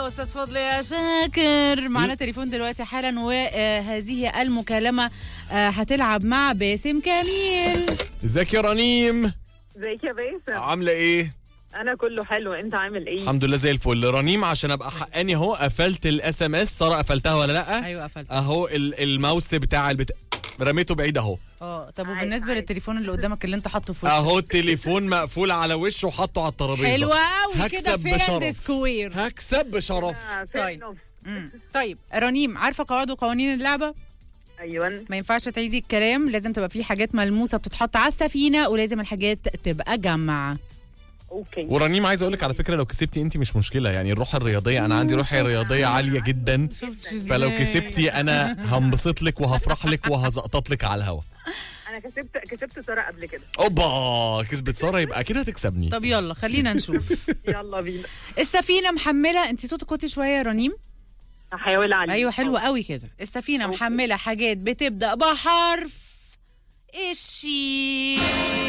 يا استاذ فضل يا شاكر معنا تليفون دلوقتي حالا وهذه المكالمه آه، هتلعب مع باسم كميل ازيك يا رنيم ازيك يا باسم عامله ايه انا كله حلو انت عامل ايه الحمد لله زي الفل رنيم عشان ابقى حقاني اهو قفلت الاس ام اس ساره قفلتها ولا لا ايوه قفلت اهو ال- الماوس بتاع البت... رميته بعيد اهو اه طب عادي، وبالنسبه عادي. للتليفون اللي قدامك اللي انت حاطه في وشك اهو التليفون مقفول على وشه وحطه على الترابيزه حلوه قوي كده هكسب فير اند بشرف سكوير هكسب بشرف آه، fair طيب. enough. مم. طيب رنيم عارفه قواعد وقوانين اللعبه ايوه ما ينفعش تعيدي الكلام لازم تبقى في حاجات ملموسه بتتحط على السفينه ولازم الحاجات تبقى جمع اوكي ورنيم عايز اقول لك على فكره لو كسبتي انت مش مشكله يعني الروح الرياضيه انا عندي روح رياضيه عاليه جدا فلو كسبتي انا هنبسط لك وهفرح لك وهزقطط لك على الهوا انا كسبت كسبت ساره قبل كده اوبا كسبت ساره يبقى اكيد هتكسبني طب يلا خلينا نشوف يلا بينا السفينه محمله انت صوتك كنت شويه يا رنيم هحاول عليك ايوه حلوه قوي كده السفينه أوكي. محمله حاجات بتبدا بحرف الشين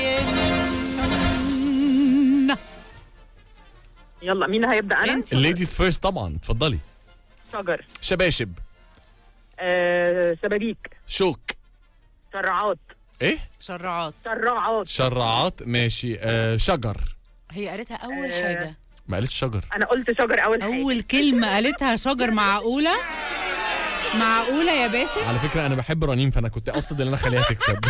يلا مين هيبدا انا انت الليديز فيرست طبعا اتفضلي شجر شباشب آه شبابيك شوك شرعات ايه شرعات شرعات شرعات ماشي آه شجر هي قالتها اول آه. حاجه ما قالتش شجر انا قلت شجر اول حاجه اول كلمه قالتها شجر معقوله معقوله يا باسم على فكره انا بحب رنيم فانا كنت اقصد ان انا اخليها تكسب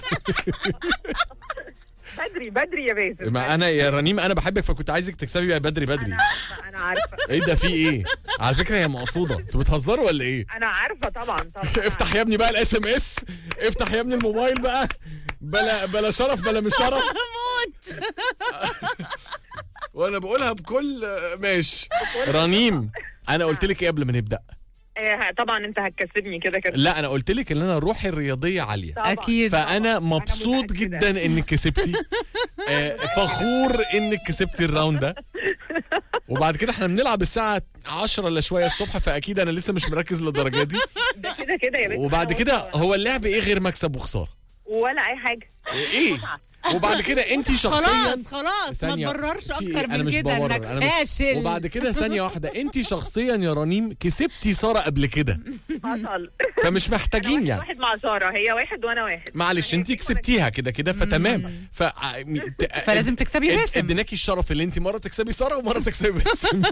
بدري بدري يا باسم ما انا يا رنيم انا بحبك فكنت عايزك تكسبي بقى بدري بدري انا عارفه انا عارفه ايه ده في ايه على فكره هي مقصوده انتوا بتهزروا ولا ايه انا عارفه طبعا طبعا افتح يا ابني بقى الاس ام اس افتح يا ابني الموبايل بقى بلا بلا شرف بلا مش شرف موت وانا بقولها بكل ماشي رنيم انا قلت لك ايه قبل ما نبدا آه طبعا انت هتكسبني كده كده لا انا قلت لك ان انا روحي الرياضيه عاليه طبعاً. اكيد فانا مبسوط متأكدة. جدا انك كسبتي آه، فخور انك كسبتي الراوند ده وبعد كده احنا بنلعب الساعه 10 الا شويه الصبح فاكيد انا لسه مش مركز للدرجه دي ده كده كده يا باسم وبعد أنا كده قلت- هو اللعب ايه غير مكسب وخساره ولا اي حاجه ايه وبعد كده انت شخصيا خلاص خلاص ما ثانية، تبررش في إيه؟ اكتر أنا من مش كده ببرر، انك أنا مش- فاشل وبعد كده ثانيه واحده انت شخصيا يا رنيم كسبتي ساره قبل كده حصل فمش محتاجين واحد, يعني واحد مع ساره هي واحد وانا واحد معلش انت كسبتيها كده كده فتمام ف فلازم تكسبي اد- باسم اديناكي الشرف اللي انت مره تكسبي ساره ومره تكسبي باسم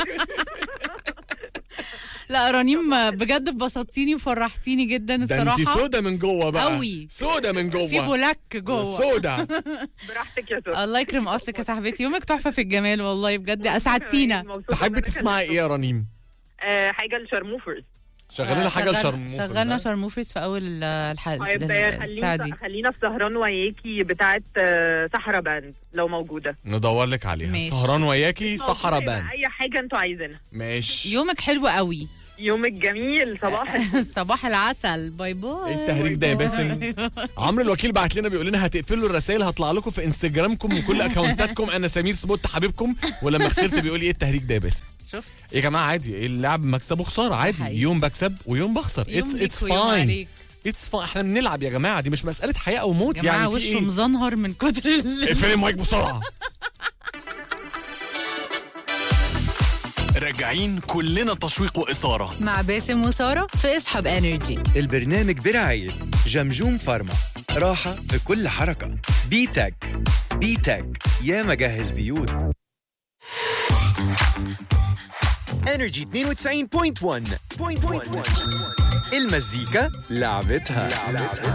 لا رنيم بجد بسطتيني وفرحتيني جدا ده الصراحه انت سودا من جوه بقى أوي. سودا من جوه في بولاك جوه سودا براحتك يا ساره الله يكرم قصك يا صاحبتي يومك تحفه في الجمال والله بجد اسعدتينا مبسوطة تحبي إن أنا تسمعي ايه يا رنيم آه حاجه لشرموفرز شغلي لنا حاجه شغل- لشرم شغلنا شرموفرز في اول الحلقه طيب الساعه خلينا دي خلينا في سهران وياكي بتاعت آه، صحرا باند لو موجوده ندور لك عليها ماشي. سهران وياكي صحرا موجودة، بان يبقى اي حاجه انتوا عايزينها ماشي يومك حلو قوي يومك جميل صباح صباح العسل باي باي ايه التهريج ده يا باسم عمرو الوكيل بعت لنا بيقول لنا هتقفلوا الرسائل هطلع لكم في انستجرامكم وكل اكونتاتكم انا سمير سبوت حبيبكم ولما خسرت بيقول لي ايه التهريج ده يا باسم شفت يا جماعه عادي اللعب مكسب وخساره عادي حقيقي. يوم بكسب ويوم بخسر يوم اتس ليك اتس ويوم فاين عليك. اتس فاين احنا بنلعب يا جماعه دي مش مساله حياه او موت يا جماعه يعني في وشه ايه مزنهر من كتر ال- اقفلي المايك بسرعه راجعين كلنا تشويق واثاره مع باسم وساره في اسحب انرجي البرنامج برعاية جمجوم فارما راحة في كل حركة بيتك بيتك يا مجهز بيوت انرجي 92.1 المزيكا لعبتها